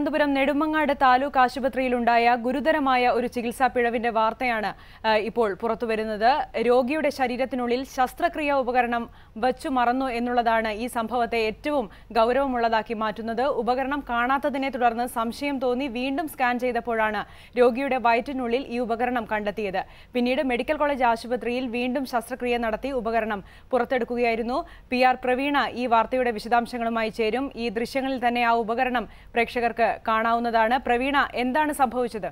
തിരുവനന്തപുരം നെടുമങ്ങാട് താലൂക്ക് ആശുപത്രിയിലുണ്ടായ ഗുരുതരമായ ഒരു ചികിത്സാ പിഴവിന്റെ വാർത്തയാണ് ആ, ഇപ്പോൾ പുറത്തുവരുന്നത് രോഗിയുടെ ശരീരത്തിനുള്ളിൽ ശസ്ത്രക്രിയ ഉപകരണം വച്ചു മറന്നു എന്നുള്ളതാണ് ഈ സംഭവത്തെ ഏറ്റവും ഗൗരവമുള്ളതാക്കി മാറ്റുന്നത് ഉപകരണം കാണാത്തതിനെ തുടർന്ന് സംശയം തോന്നി വീണ്ടും സ്കാൻ ചെയ്തപ്പോഴാണ് രോഗിയുടെ വയറ്റിനുള്ളിൽ ഈ ഉപകരണം കണ്ടെത്തിയത് പിന്നീട് മെഡിക്കൽ കോളേജ് ആശുപത്രിയിൽ വീണ്ടും ശസ്ത്രക്രിയ നടത്തി ഉപകരണം പുറത്തെടുക്കുകയായിരുന്നു പി ആർ പ്രവീണ ഈ വാർത്തയുടെ വിശദാംശങ്ങളുമായി ചേരും ഈ ദൃശ്യങ്ങളിൽ തന്നെ ആ ഉപകരണം പ്രേക്ഷകർക്ക് കാണാവുന്നതാണ് പ്രവീണ എന്താണ് സംഭവിച്ചത്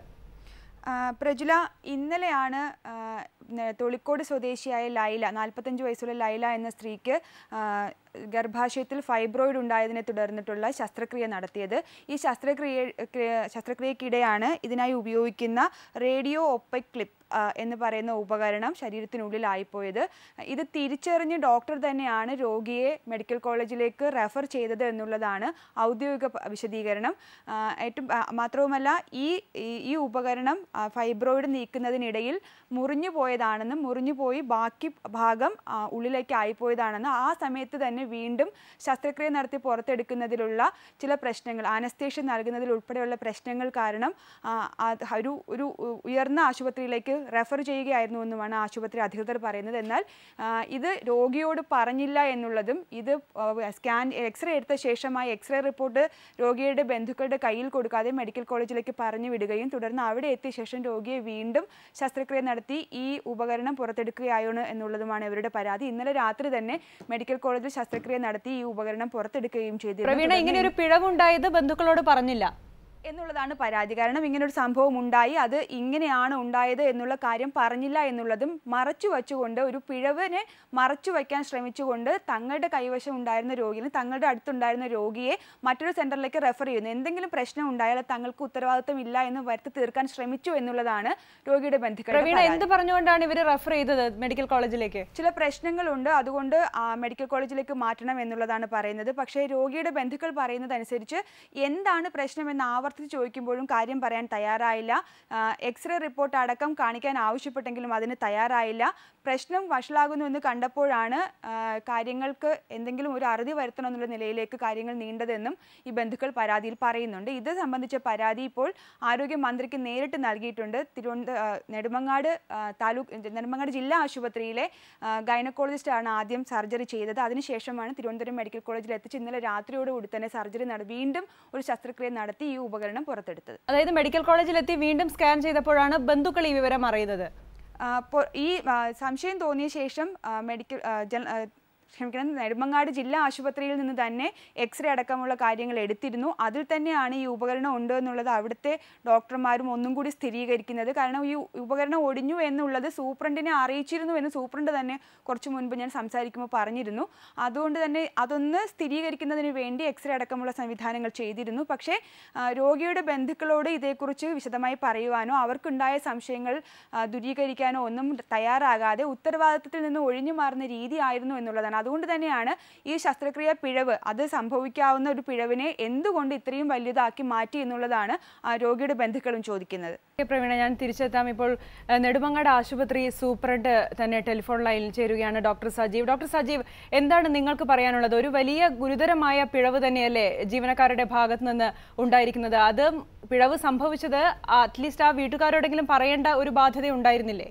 ആ, പ്രജുല ഇന്നലെയാണ് ആ, ന- തൊളിക്കോട് സ്വദേശിയായ ലൈല നാൽപ്പത്തഞ്ച് വയസ്സുള്ള ലൈല എന്ന സ്ത്രീക്ക് ആ, ഗർഭാശയത്തിൽ ഫൈബ്രോയിഡ് ഉണ്ടായതിനെ തുടർന്നിട്ടുള്ള ശസ്ത്രക്രിയ നടത്തിയത് ഈ ശസ്ത്രക്രിയ ക്രിയ- ശസ്ത്രക്രിയക്കിടെയാണ് ഇതിനായി ഉപയോഗിക്കുന്ന റേഡിയോ ഒപ്പക് ക്ലിപ്പ് ആ, എന്ന് പറയുന്ന ഉപകരണം ശരീരത്തിനുള്ളിലായിപ്പോയത് ഇത് തിരിച്ചറിഞ്ഞ് ഡോക്ടർ തന്നെയാണ് രോഗിയെ മെഡിക്കൽ കോളേജിലേക്ക് റെഫർ ചെയ്തത് എന്നുള്ളതാണ് ഔദ്യോഗിക പ- വിശദീകരണം ആ, ഏറ്റവും ആ, മാത്രവുമല്ല ഈ ഈ- ഈ ഉപകരണം ആ, ഫൈബ്രോയിഡ് നീക്കുന്നതിനിടയിൽ മുറിഞ്ഞു പോയതാണെന്നും മുറിഞ്ഞു പോയി ബാക്കി ഭാഗം ആ, ഉള്ളിലേക്ക് ആയിപ്പോയതാണെന്നും ആ സമയത്ത് തന്നെ വീണ്ടും ശസ്ത്രക്രിയ നടത്തി പുറത്തെടുക്കുന്നതിലുള്ള ചില പ്രശ്നങ്ങൾ ആനസ്തേഷ്യ നൽകുന്നതിൽ ഉൾപ്പെടെയുള്ള പ്രശ്നങ്ങൾ കാരണം ആ, അത് ഒരു ഒരു ഉ- ഉയർന്ന ആശുപത്രിയിലേക്ക് റെഫർ ചെയ്യുകയായിരുന്നു എന്നുമാണ് ആശുപത്രി അധികൃതർ പറയുന്നത് എന്നാൽ ആ, ഇത് രോഗിയോട് പറഞ്ഞില്ല എന്നുള്ളതും ഇത് ആ, സ്കാൻ എക്സ്റേ എടുത്ത ശേഷമായി എക്സ്റേ റിപ്പോർട്ട് രോഗിയുടെ ബന്ധുക്കളുടെ കയ്യിൽ കൊടുക്കാതെ മെഡിക്കൽ കോളേജിലേക്ക് പറഞ്ഞു വിടുകയും തുടർന്ന് അവിടെ എത്തിയ ശേഷം രോഗിയെ വീണ്ടും ശസ്ത്രക്രിയ നടത്തി ഈ ഉപകരണം പുറത്തെടുക്കുകയായാണ് എന്നുള്ളതുമാണ് ഇവരുടെ പരാതി ഇന്നലെ രാത്രി തന്നെ മെഡിക്കൽ കോളേജിൽ ശസ്ത്രക്രിയ നടത്തി ഈ ഉപകരണം പുറത്തെടുക്കുകയും ചെയ്തിരുന്നു പ്രവീണ തുടർന്ന് ഇങ്ങനെ ഒരു പിഴവുണ്ടായത് ബന്ധുക്കളോട് പറഞ്ഞില്ല എന്നുള്ളതാണ് പരാതി കാരണം ഇങ്ങനെ ഒരു സംഭവം ഉണ്ടായി അത് ഇങ്ങനെയാണ് ഉണ്ടായത് എന്നുള്ള കാര്യം പറഞ്ഞില്ല എന്നുള്ളതും മറച്ചു വച്ചുകൊണ്ട് ഒരു പിഴവിനെ മറച്ചു വയ്ക്കാൻ ശ്രമിച്ചുകൊണ്ട് തങ്ങളുടെ കൈവശം ഉണ്ടായിരുന്ന രോഗിനെ തങ്ങളുടെ അടുത്തുണ്ടായിരുന്ന രോഗിയെ മറ്റൊരു സെന്ററിലേക്ക് റെഫർ ചെയ്യുന്നു എന്തെങ്കിലും പ്രശ്നം ഉണ്ടായാൽ തങ്ങൾക്ക് ഉത്തരവാദിത്തം ഇല്ല എന്ന് വരുത്തി തീർക്കാൻ ശ്രമിച്ചു എന്നുള്ളതാണ് രോഗിയുടെ ബന്ധുക്കളുടെ പ്രവീണ പരാതി. എന്ത് പറഞ്ഞുകൊണ്ടാണ് ഇവര് റെഫർ ചെയ്തത് മെഡിക്കൽ കോളേജിലേക്ക് ചില പ്രശ്നങ്ങളുണ്ട് അതുകൊണ്ട് ആ, മെഡിക്കൽ കോളേജിലേക്ക് മാറ്റണം എന്നുള്ളതാണ് പറയുന്നത് പക്ഷേ രോഗിയുടെ ബന്ധുക്കൾ പറയുന്നത് അനുസരിച്ച് എന്താണ് പ്രശ്നമെന്ന് ആവർത്തിച്ച് ചോദിക്കുമ്പോഴും കാര്യം പറയാൻ തയ്യാറായില്ല ആ, എക്സ്റേ റിപ്പോർട്ട് അടക്കം കാണിക്കാൻ ആവശ്യപ്പെട്ടെങ്കിലും അതിന് തയ്യാറായില്ല പ്രശ്നം വഷളാകുന്നു എന്ന് കണ്ടപ്പോഴാണ് ആ, കാര്യങ്ങൾക്ക് എന്തെങ്കിലും ഒരു അറുതി വരുത്തണം എന്നുള്ള നിലയിലേക്ക് കാര്യങ്ങൾ നീണ്ടതെന്നും ഈ ബന്ധുക്കൾ പരാതിയിൽ പറയുന്നുണ്ട് ഇത് സംബന്ധിച്ച പരാതി ഇപ്പോൾ ആരോഗ്യമന്ത്രിക്ക് നേരിട്ട് നൽകിയിട്ടുണ്ട് തിരുവനന്തപുരം നെടുമങ്ങാട് ആ, താലൂക്ക് നെടുമങ്ങാട് ജില്ലാ ആശുപത്രിയിലെ ഗൈനക്കോളജിസ്റ്റ് ആണ് ആദ്യം സർജറി ചെയ്തത് അതിനുശേഷമാണ് തിരുവനന്തപുരം മെഡിക്കൽ കോളേജിൽ എത്തിച്ച് ഇന്നലെ രാത്രിയോടുകൂടി തന്നെ സർജറി നട വീണ്ടും ഒരു ശസ്ത്രക്രിയ നടത്തി ഈ ഉപകരണം പുറത്തെടുത്തത് അതായത് മെഡിക്കൽ കോളേജിലെത്തി വീണ്ടും സ്കാൻ ചെയ്തപ്പോഴാണ് ബന്ധുക്കൾ ഈ വിവരം അറിയുന്നത് ആ, അപ്പോൾ ഈ ആ, സംശയം തോന്നിയ ശേഷം ആ, മെഡിക്കൽ ആ, ജന- ആ, ക്ഷമിക്കണം നെടുമങ്ങാട് ജില്ലാ ആശുപത്രിയിൽ നിന്ന് തന്നെ എക്സ്റേ അടക്കമുള്ള കാര്യങ്ങൾ എടുത്തിരുന്നു അതിൽ തന്നെയാണ് ഈ ഉപകരണം ഉണ്ട് എന്നുള്ളത് അവിടുത്തെ ഡോക്ടർമാരും ഒന്നും കൂടി സ്ഥിരീകരിക്കുന്നത് കാരണം ഈ ഉപകരണം ഒടിഞ്ഞു എന്നുള്ളത് സൂപ്രണ്ടിനെ അറിയിച്ചിരുന്നു എന്ന് സൂപ്രണ്ട് തന്നെ കുറച്ച് മുൻപ് ഞാൻ സംസാരിക്കുമ്പോൾ പറഞ്ഞിരുന്നു അതുകൊണ്ട് തന്നെ അതൊന്ന് സ്ഥിരീകരിക്കുന്നതിന് വേണ്ടി എക്സ്റേ അടക്കമുള്ള സംവിധാനങ്ങൾ ചെയ്തിരുന്നു പക്ഷേ ആ, രോഗിയുടെ ബന്ധുക്കളോട് ഇതേക്കുറിച്ച് വിശദമായി പറയുവാനോ അവർക്കുണ്ടായ സംശയങ്ങൾ ആ, ദൂരീകരിക്കാനോ ഒന്നും തയ്യാറാകാതെ ഉത്തരവാദിത്തത്തിൽ നിന്ന് ഒഴിഞ്ഞു മാറുന്ന രീതിയായിരുന്നു എന്നുള്ളതാണ് അതുകൊണ്ട് തന്നെയാണ് ഈ ശസ്ത്രക്രിയ പിഴവ് അത് സംഭവിക്കാവുന്ന ഒരു പിഴവിനെ എന്തുകൊണ്ട് ഇത്രയും വലുതാക്കി മാറ്റി എന്നുള്ളതാണ് ആ, രോഗിയുടെ ബന്ധുക്കളും ചോദിക്കുന്നത് ഓക്കേ, പ്രവീണ ഞാൻ തിരിച്ചെത്താം ഇപ്പോൾ ഏഹ്, നെടുമങ്ങാട് ആശുപത്രി സൂപ്രണ്ട് തന്നെ ടെലിഫോൺ ലൈനിൽ ചേരുകയാണ് ഡോക്ടർ സജീവ് ഡോക്ടർ സജീവ് എന്താണ് നിങ്ങൾക്ക് പറയാനുള്ളത് ഒരു വലിയ ഗുരുതരമായ പിഴവ് തന്നെയല്ലേ ജീവനക്കാരുടെ ഭാഗത്ത് നിന്ന് ഉണ്ടായിരിക്കുന്നത് അത് പിഴവ് സംഭവിച്ചത് അറ്റ്ലീസ്റ്റ് ആ വീട്ടുകാരോടെങ്കിലും പറയേണ്ട ഒരു ബാധ്യത ഉണ്ടായിരുന്നില്ലേ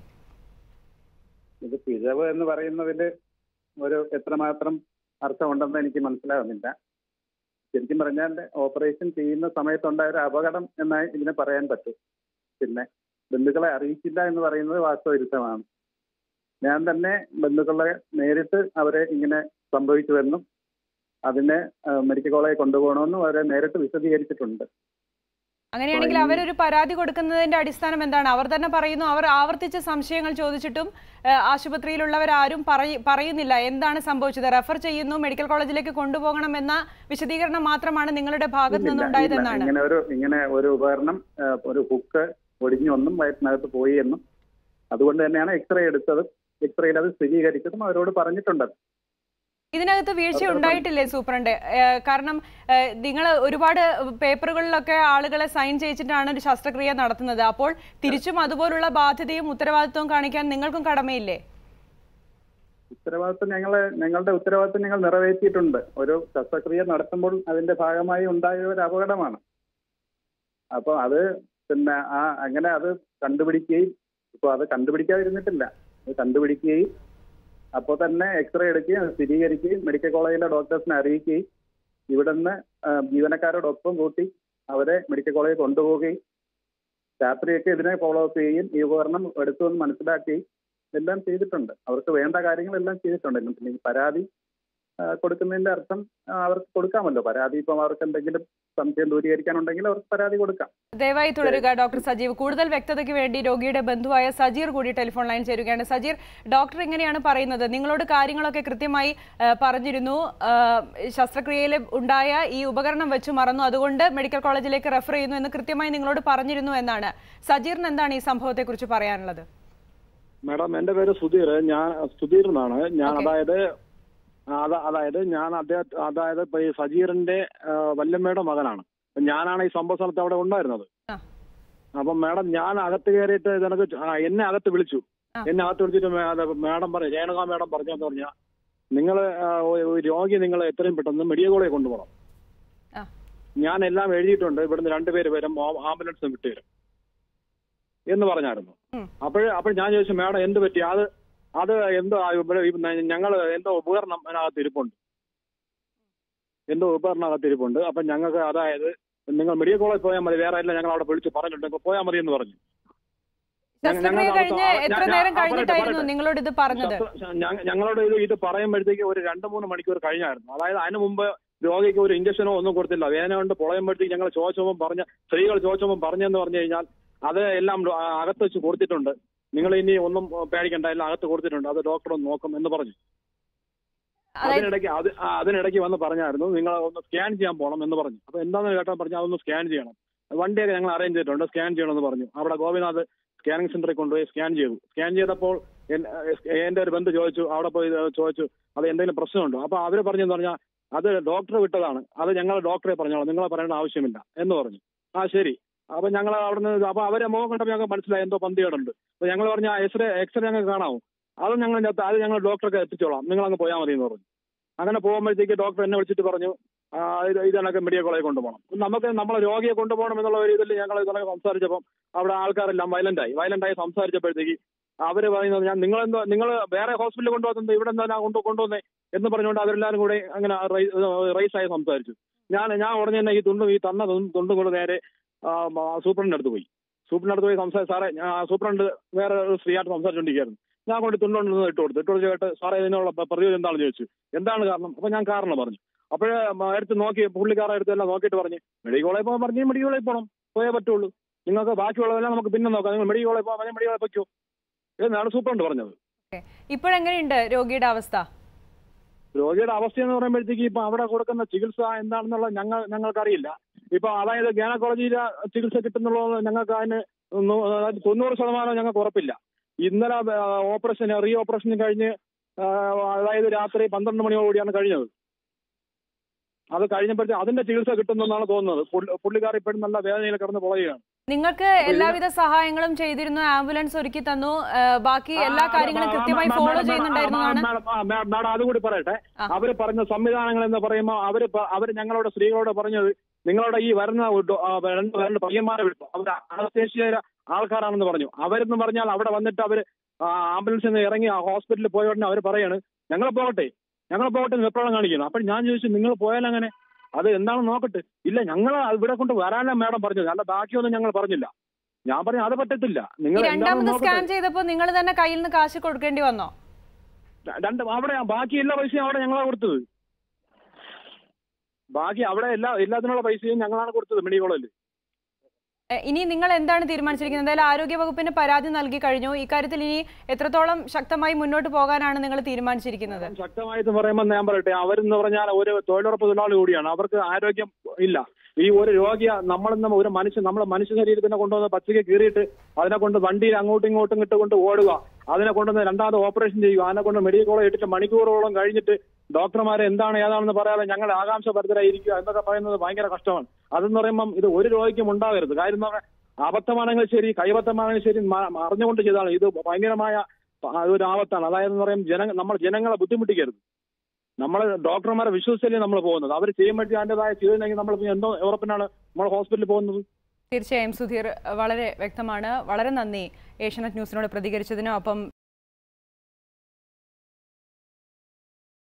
ഇത് പിഴവ് എന്ന് പറയുന്നതിൽ ഒരു എത്രമാത്രം അർത്ഥമുണ്ടെന്ന് എനിക്ക് മനസ്സിലാവുന്നില്ല ശരിക്കും പറഞ്ഞാൽ ഓപ്പറേഷൻ ചെയ്യുന്ന സമയത്തുണ്ടായ ഒരു അപകടം എന്നായി ഇതിനെ പറയാൻ പറ്റും പിന്നെ ബന്ധുക്കളെ അറിയിച്ചില്ല എന്ന് പറയുന്നത് വാസ്തവവിരുദ്ധമാണ് ഞാൻ തന്നെ ബന്ധുക്കളെ നേരിട്ട് അവരെ ഇങ്ങനെ സംഭവിച്ചുവെന്നും അതിനെ ആ, മെഡിക്കൽ കോളേജിൽ കൊണ്ടുപോകണമെന്നും അവരെ നേരിട്ട് വിശദീകരിച്ചിട്ടുണ്ട് അങ്ങനെയാണെങ്കിൽ അവരൊരു പരാതി കൊടുക്കുന്നതിന്റെ അടിസ്ഥാനം എന്താണ് അവർ തന്നെ പറയുന്നു അവർ ആവർത്തിച്ച സംശയങ്ങൾ ചോദിച്ചിട്ടും ഏഹ്, ആശുപത്രിയിലുള്ളവരാരും പറയ- പറയുന്നില്ല എന്താണ് സംഭവിച്ചത് റെഫർ ചെയ്യുന്നു മെഡിക്കൽ കോളേജിലേക്ക് കൊണ്ടുപോകണം എന്ന വിശദീകരണം മാത്രമാണ് നിങ്ങളുടെ ഭാഗത്ത് ഇല്ല, നിന്നുണ്ടായതെന്നാണ് ഇങ്ങനെ ഒരു ഇങ്ങനെ ഒരു ഉപകരണം ആ, ഒരു ഹുക്ക് ഒടിഞ്ഞു വന്നും വയറ്റിനകത്ത് പോയി എന്നും അതുകൊണ്ട് തന്നെയാണ് എക്സ്റേ എടുത്തതും എക്സ്റേയിൽ അത് സ്ഥിരീകരിച്ചതും അവരോട് പറഞ്ഞിട്ടുണ്ട് ഇതിനകത്ത് വീഴ്ച അതെ, അതെ. ഉണ്ടായിട്ടില്ലേ സൂപ്രണ്ട് ഏഹ്, കാരണം നിങ്ങൾ ഒരുപാട് പേപ്പറുകളിലൊക്കെ ആളുകളെ സൈൻ ചെയ്യിച്ചിട്ടാണ് ഒരു ശസ്ത്രക്രിയ നടത്തുന്നത് അപ്പോൾ തിരിച്ചും അതുപോലുള്ള ബാധ്യതയും ഉത്തരവാദിത്വവും കാണിക്കാൻ നിങ്ങൾക്കും കടമയില്ലേ ഉത്തരവാദിത്വം ഞങ്ങള് ഞങ്ങളുടെ ഉത്തരവാദിത്വം ഞങ്ങൾ നിറവേറ്റിയിട്ടുണ്ട് ഒരു ശസ്ത്രക്രിയ നടത്തുമ്പോൾ അതിന്റെ ഭാഗമായി ഉണ്ടായ ഒരു അപകടമാണ് അപ്പൊ അത് പിന്നെ ആ അങ്ങനെ അത് കണ്ടുപിടിക്കുകയും ഇപ്പൊ അത് കണ്ടുപിടിക്കാതിരുന്നിട്ടില്ല അത് കണ്ടുപിടിക്കുകയും അപ്പോൾ തന്നെ എക്സ്റേ എടുക്കുകയും അത് സ്ഥിരീകരിക്കുകയും മെഡിക്കൽ കോളേജിലെ ഡോക്ടേഴ്സിനെ അറിയിക്കുകയും ഇവിടുന്ന് ആ, ജീവനക്കാരോടൊപ്പം കൂട്ടി അവരെ മെഡിക്കൽ കോളേജിൽ കൊണ്ടുപോവുകയും രാത്രിയൊക്കെ ഇതിനെ ഫോളോ അപ്പ് ചെയ്യുകയും ഈ ഉപകരണം എടുത്തു എന്ന് മനസ്സിലാക്കുകയും എല്ലാം ചെയ്തിട്ടുണ്ട് അവർക്ക് വേണ്ട കാര്യങ്ങളെല്ലാം ചെയ്തിട്ടുണ്ട് പിന്നെ ഈ പരാതി ആ, കൊടുക്കുന്നതിന്റെ അർത്ഥം ആ, അവർക്ക് കൊടുക്കാമല്ലോ പരാതി ഇപ്പം അവർക്ക് എന്തെങ്കിലും സംശയം ദൂരീകരിക്കാനുണ്ടെങ്കിൽ അവർക്ക് പരാതി കൊടുക്കാം ദയവായി തുടരുക ഡോക്ടർ സജീവ് കൂടുതൽ വ്യക്തതയ്ക്ക് വേണ്ടി രോഗിയുടെ ബന്ധുവായ സജീർ കൂടി ടെലിഫോൺ ലൈൻ ചേരുകയാണ് സജീർ ഡോക്ടർ ഇങ്ങനെയാണ് പറയുന്നത് നിങ്ങളോട് കാര്യങ്ങളൊക്കെ കൃത്യമായി ആ, പറഞ്ഞിരുന്നു ആ, ശസ്ത്രക്രിയയിൽ ഉണ്ടായ ഈ ഉപകരണം വെച്ച് മറന്നു അതുകൊണ്ട് മെഡിക്കൽ കോളേജിലേക്ക് റെഫർ ചെയ്യുന്നു എന്ന് കൃത്യമായി നിങ്ങളോട് പറഞ്ഞിരുന്നു എന്നാണ് സജീറിന് എന്താണ് ഈ സംഭവത്തെക്കുറിച്ച് പറയാനുള്ളത് മാഡം എന്റെ പേര് സുധീർ ഞാൻ സുധീർ എന്നാണ് ഞാൻ Okay. അതായത് അത- അതായത് ഞാൻ അദ്ദേഹം അതായത് ഇപ്പൊ ഈ സജീറിന്റെ ആ, വല്യമ്മയുടെ മകനാണ് അപ്പൊ ഞാനാണ് ഈ സംഭവ സ്ഥലത്ത് അവിടെ ഉണ്ടായിരുന്നത് ആ. അപ്പം മാഡം ഞാൻ അകത്ത് കയറിയിട്ട് ഇതെനക്ക് ചു- ആ, എന്നെ അകത്ത് വിളിച്ചു ആ. എന്നെ അകത്ത് വിളിച്ചിട്ട് മേ- അത് മാഡം പറഞ്ഞു രേണുക മാഡം പറഞ്ഞെന്ന് പറഞ്ഞാൽ നിങ്ങൾ രോഗി നിങ്ങൾ എത്രയും പെട്ടെന്ന് മെഡിക്കൽ കോളേജിൽ കൊണ്ടുപോകണം ആ. ഞാൻ എല്ലാം എഴുതിയിട്ടുണ്ട് ഇവിടുന്ന് രണ്ടുപേര് വരും ആ- ആംബുലൻസ് വിട്ടുതരും എന്ന് പറഞ്ഞായിരുന്നു ഉം. അപ്പോൾ അപ്പോൾ ഞാൻ ചോദിച്ചു മാഡം എന്ത് പറ്റി അത് അത് എന്തോ ആ ഇവിടെ ഞങ്ങൾ എന്തോ ഉപകരണം അതിനകത്ത് ഇരിപ്പുണ്ട് എന്തോ ഉപകരണം അകത്ത് ഇരിപ്പുണ്ട് അപ്പൊ ഞങ്ങൾക്ക് അതായത് നിങ്ങൾ മെഡിക്കൽ കോളേജിൽ പോയാൽ മതി വേറെ എല്ലാം ഞങ്ങൾ അവിടെ വിളിച്ച് പറഞ്ഞിട്ടുണ്ട് നിങ്ങൾ പോയാൽ മതി എന്ന് പറഞ്ഞു ഞങ്ങ- ശസ്ത്രക്രിയ ഞങ്ങൾ കഴിഞ്ഞ് ഞാൻ- എത്ര ഞാൻ- നേരം ആ, പറയട്ടെ, കഴിഞ്ഞിട്ടായിരുന്നു പറയട്ടെ. നിങ്ങളോട് ഇത് പറഞ്ഞത് ശസ്ത്ര- ഞങ്ങ- ഞങ്ങളോട് ഇത് ഇത് പറയുമ്പോഴത്തേക്ക് ഒരു രണ്ട് മൂന്ന് മണിക്കൂർ കഴിഞ്ഞായിരുന്നു അതായത് അതിന് മുമ്പ് രോഗിക്ക് ഒരു ഇഞ്ചക്ഷനോ ഒന്നും കൊടുത്തില്ല വേദന കൊണ്ട് പൊളയുമ്പോഴത്തേക്ക് ഞങ്ങൾ ചോദിച്ചപ്പോൾ പറഞ്ഞ സ്ത്രീകൾ ചോദിച്ചപ്പോൾ പറഞ്ഞെന്ന് പറഞ്ഞു കഴിഞ്ഞാൽ അത് എല്ലാം ഡോ- ആ, അകത്ത് വെച്ച് കൊടുത്തിട്ടുണ്ട് നിങ്ങൾ ഇനി ഒന്നും പേടിക്കണ്ട എല്ലാം അകത്ത് കൊടുത്തിട്ടുണ്ട് അത് ഡോക്ടർ ഒന്ന് നോക്കും എന്ന് പറഞ്ഞു അതായത് അതിനിടയ്ക്ക് അത് ആ, അതിനിടയ്ക്ക് വന്ന് പറഞ്ഞായിരുന്നു നിങ്ങൾ ഒന്ന് സ്കാൻ ചെയ്യാൻ പോകണം എന്ന് പറഞ്ഞു അപ്പൊ എന്താണെന്ന് കേട്ടാൽ പറഞ്ഞു അതൊന്ന് സ്കാൻ ചെയ്യണം വണ്ടിയൊക്കെ ഞങ്ങൾ അറേഞ്ച് ചെയ്തിട്ടുണ്ട് സ്കാൻ ചെയ്യണമെന്ന് പറഞ്ഞു അവിടെ ഗോപിനാഥ് സ്കാനിങ് സെന്ററിൽ കൊണ്ടുപോയി സ്കാൻ ചെയ്തു സ്കാൻ ചെയ്തപ്പോൾ എൻ- എന്റെ ഒരു ബന്ധു ചോദിച്ചു അവിടെ പോയി ചോദിച്ചു അത് എന്തെങ്കിലും പ്രശ്നമുണ്ടോ അപ്പൊ അവര് പറഞ്ഞെന്ന് പറഞ്ഞാൽ അത് ഡോക്ടർ വിട്ടതാണ് അത് ഞങ്ങൾ ഡോക്ടറെ പറഞ്ഞോളാം നിങ്ങളെ പറയേണ്ട ആവശ്യമില്ല എന്ന് പറഞ്ഞു ആ ശരി അപ്പൊ ഞങ്ങൾ അവിടെ നിന്ന് അപ്പൊ അവരെ മുഖം കണ്ടപ്പോൾ ഞങ്ങൾക്ക് മനസ്സിലായി എന്തോ പന്തികേടുണ്ട് അപ്പൊ ഞങ്ങൾ പറഞ്ഞ എക്സ്റേ എക്സ്റേ ഞങ്ങൾക്ക് കാണാമോ അത് ഞങ്ങൾ ഇതിനകത്ത് അത് ഞങ്ങൾ ഡോക്ടർക്ക് എത്തിച്ചോളാം നിങ്ങൾ അങ്ങ് പോയാൽ മതി എന്ന് പറഞ്ഞു അങ്ങനെ പോകുമ്പോഴത്തേക്ക് ഡോക്ടർ എന്നെ വിളിച്ചിട്ട് പറഞ്ഞു ആ, ഇത് ഇതണക്ക് മെഡിക്കൽ കോളേജിൽ കൊണ്ടുപോകണം നമുക്ക് നമ്മളെ രോഗിയെ കൊണ്ടുപോകണം എന്നുള്ള ഒരു ഇതിൽ ഞങ്ങൾ ഇതൊക്കെ സംസാരിച്ചപ്പം അവിടെ ആൾക്കാരെല്ലാം വയലന്റ് ആയി വയലന്റ് ആയി സംസാരിച്ചപ്പോഴത്തേക്ക് അവര് പറയുന്നത് ഞാൻ നിങ്ങൾ എന്തോ നിങ്ങൾ വേറെ ഹോസ്പിറ്റലിൽ കൊണ്ടുപോകുന്നത് ഇവിടെ എന്താ ഞാൻ കൊണ്ടു കൊണ്ടുവന്നേ എന്ന് പറഞ്ഞുകൊണ്ട് അവരെല്ലാരും കൂടെ അങ്ങനെ റൈസ് ആയി സംസാരിച്ചു ഞാൻ ഞാൻ ഉടനെ തന്നെ ഈ തുണ്ടും ഈ തന്ന തുണ്ടും- തുണ്ടും കൊണ്ട് നേരെ ആ, മ- സൂപ്രണ്ടിന്റെ അടുത്ത് പോയി സൂപ്രണ്ടിന്റെ അടുത്ത് പോയി സംസാരിച്ചു സാറേ ഞാൻ ആ സൂപ്രണ്ട് വേറെ ഒരു സ്ത്രീയായിട്ട് സംസാരിച്ചുകൊണ്ടിരിക്കുകയായിരുന്നു ഞാൻ കൊണ്ട് തുണ്ടുകൊണ്ടൊന്ന് ഇട്ട് കൊടുത്തു ഇട്ട് കൊടുത്ത് കേട്ട് സാറേ ഇതിനുള്ള പ- പ്രതിവിധി എന്താണെന്ന് ചോദിച്ചു എന്താണ് കാരണം അപ്പൊ ഞാൻ കാരണം പറഞ്ഞു അപ്പോഴേ എടുത്ത് നോക്കി പുള്ളിക്കാരെ അടുത്ത് എല്ലാം നോക്കിയിട്ട് പറഞ്ഞു മെഡിക്കൽ കോളേജ് പോകാൻ പറഞ്ഞു മെഡിക്കൽ കോളേജ് പോകണം പോയേ പറ്റുള്ളൂ നിങ്ങൾക്ക് ബാക്കിയുള്ളതെല്ലാം നമുക്ക് പിന്നെ നോക്കാം നിങ്ങൾ മെഡിക്കൽ കോളേജ് പോകാൻ മെഡിക്കൽ കോളേജ് പറ്റൂ എന്നാണ് സൂപ്രണ്ട് പറഞ്ഞത് ഇപ്പോഴെങ്ങനെയുണ്ട് രോഗിയുടെ അവസ്ഥ രോഗിയുടെ അവസ്ഥ എന്ന് പറയുമ്പോഴത്തേക്ക് ഇപ്പൊ അവിടെ കൊടുക്കുന്ന ചികിത്സ എന്താണെന്നുള്ള ഞങ്ങൾ ഞങ്ങൾക്കറിയില്ല ഇപ്പൊ അതായത് ഗാനക്കോളേജിലെ ചികിത്സ കിട്ടുന്നുള്ളത് ഞങ്ങൾക്ക് അതിന് നൂ- അതായത് തൊണ്ണൂറ് ശതമാനം ഞങ്ങൾക്ക് ഉറപ്പില്ല ഇന്നലെ ഓപ്പറേഷൻ റീ ഓപ്പറേഷൻ കഴിഞ്ഞ് ആ, അതായത് രാത്രി പന്ത്രണ്ട് മണിയോടുകൂടിയാണ് കഴിഞ്ഞത് അത് കഴിഞ്ഞപ്പോഴത്തേക്ക് അതിന്റെ ചികിത്സ കിട്ടുന്നെന്നാണ് തോന്നുന്നത് പുള്ളി- പുള്ളിക്കാർ ഇപ്പോഴും നല്ല വേദനയിൽ കിടന്ന് പുളയുകയാണ് നിങ്ങൾക്ക് എല്ലാവിധ സഹായങ്ങളും ചെയ്തിരുന്നു ആംബുലൻസ് ഒരുക്കി തന്നു ആ, ബാക്കി എല്ലാ കാര്യങ്ങളും കൃത്യമായി ഫോളോ ചെയ്യുന്നുണ്ടായിരുന്നു എന്നാണ് മാഡം അതുകൂടി പറയട്ടെ ആ. അവര് പറഞ്ഞ സംവിധാനങ്ങൾ എന്ന് പറയുമ്പോൾ അവര് പ- അവര് ഞങ്ങളോട് സ്ത്രീകളോട് പറഞ്ഞത് നിങ്ങളുടെ ഈ വരുന്ന ഡോ- ആ, രണ്ട് രണ്ട് പയ്യന്മാരെ വിട്ടു അവർ അനസ്തേഷ്യ ആൾക്കാരാണെന്ന് പറഞ്ഞു അവരെന്ന് പറഞ്ഞാൽ അവിടെ വന്നിട്ട് അവര് ആ, ആംബുലൻസിൽ നിന്ന് ഇറങ്ങി ആ ഹോസ്പിറ്റലിൽ പോയ ഉടനെ അവർ പറയാണ് ഞങ്ങൾ പോകട്ടെ ഞങ്ങൾ പോകട്ടെ എന്ന് വെപ്രാളം കാണിക്കുന്നു അപ്പോൾ ഞാൻ ചോദിച്ചു നിങ്ങൾ പോയാൽ അങ്ങനെ അത് എന്താണെന്ന് നോക്കട്ടെ ഇല്ല ഞങ്ങൾ ഇവിടെ കൊണ്ട് വരാനാ മാഡം പറഞ്ഞത് അല്ല ബാക്കിയൊന്നും ഞങ്ങൾ പറഞ്ഞില്ല ഞാൻ പറഞ്ഞു അത് പറ്റത്തില്ല ഈ നിങ്ങൾ എന്താണെന്ന് രണ്ടാമത് നോക്കട്ടെ സ്കാൻ ചെയ്തപ്പോൾ നിങ്ങൾ തന്നെ കയ്യിൽ നിന്ന് കാശ് കൊടുക്കേണ്ടി വന്നോ രണ്ട് അവിടെ ബാക്കി എല്ലാ പൈസയും അവിടെ ഞങ്ങളാണ് കൊടുത്തത് ബാക്കി അവിടെ എല്ലാ എല്ലാത്തിനുള്ള പൈസയും ഞങ്ങളാണ് കൊടുത്തത് മെഡിക്കൽ കോളേജിൽ എ, ഇനി നിങ്ങൾ എന്താണ് തീരുമാനിച്ചിരിക്കുന്നത് എന്തായാലും ആരോഗ്യ വകുപ്പിന് പരാതി നൽകി കഴിഞ്ഞു ഇക്കാര്യത്തിൽ ഇനി എത്രത്തോളം ശക്തമായി മുന്നോട്ട് പോകാനാണ് നിങ്ങൾ തീരുമാനിച്ചിരിക്കുന്നത് ശക്തമായിട്ട് പറയുമ്പോൾ ഞാൻ പറയട്ടെ അവരെന്ന് പറഞ്ഞാൽ ഒരു തൊഴിലുറപ്പ് തൊഴിലാളി കൂടിയാണ് അവർക്ക് ആരോഗ്യം ഇല്ല ഈ ഒരു രോഗിയെ നമ്മളെന്ന ഒരു മനുഷ്യൻ നമ്മളെ മനുഷ്യ ശരീരത്തിനെ കൊണ്ടുവന്ന് പച്ചയ്ക്ക് കീറിയിട്ട് അതിനെ കൊണ്ട് വണ്ടിയിൽ അങ്ങോട്ടും ഇങ്ങോട്ടും ഇട്ടുകൊണ്ട് ഓടുക അതിനെ കൊണ്ടുവന്ന് രണ്ടാമത് ഓപ്പറേഷൻ ചെയ്യുക അതിനെ കൊണ്ട് മെഡിക്കൽ കോളേജ് ഇട്ടിട്ട് മണിക്കൂറുകളോളം കഴിഞ്ഞിട്ട് ഡോക്ടർമാരെ എന്താണ് ഏതാണെന്ന് പറയാതെ ഞങ്ങൾ ആകാംക്ഷ ഭരിതരായിരിക്കുക എന്നൊക്കെ പറയുന്നത് ഭയങ്കര കഷ്ടമാണ് അതെന്ന് പറയുമ്പം ഇത് ഒരു രോഗിക്കും ഉണ്ടാകരുത് കാര്യം എന്ന് പറഞ്ഞാൽ അബദ്ധമാണെങ്കിലും ശരി കൈബദ്ധമാണെങ്കിലും ശരി മ- അറിഞ്ഞുകൊണ്ട് ചെയ്താണ് ഇത് ഭയങ്കരമായ ആ, ഒരു ആപത്താണ് അതായത് എന്ന് പറയും ജന നമ്മൾ ജനങ്ങളെ ബുദ്ധിമുട്ടിക്കരുത് നമ്മൾ ഡോക്ടർമാരെ വിശ്വസിച്ചല്ലേ നമ്മൾ പോകുന്നത് അവർ ചെയ്യുമ്പോഴത്തേക്ക് അതിൻ്റെതായ ചെയ്തില്ലെങ്കിൽ നമ്മൾ പിന്നെ എന്തോ ഉറപ്പിനാണ് നമ്മൾ ഹോസ്പിറ്റലിൽ പോകുന്നത് തീർച്ചയായും സുധീർ വളരെ വ്യക്തമാണ് വളരെ നന്ദി ഏഷ്യനെറ്റ് ന്യൂസിനോട് പ്രതികരിച്ചതിനും ഒപ്പം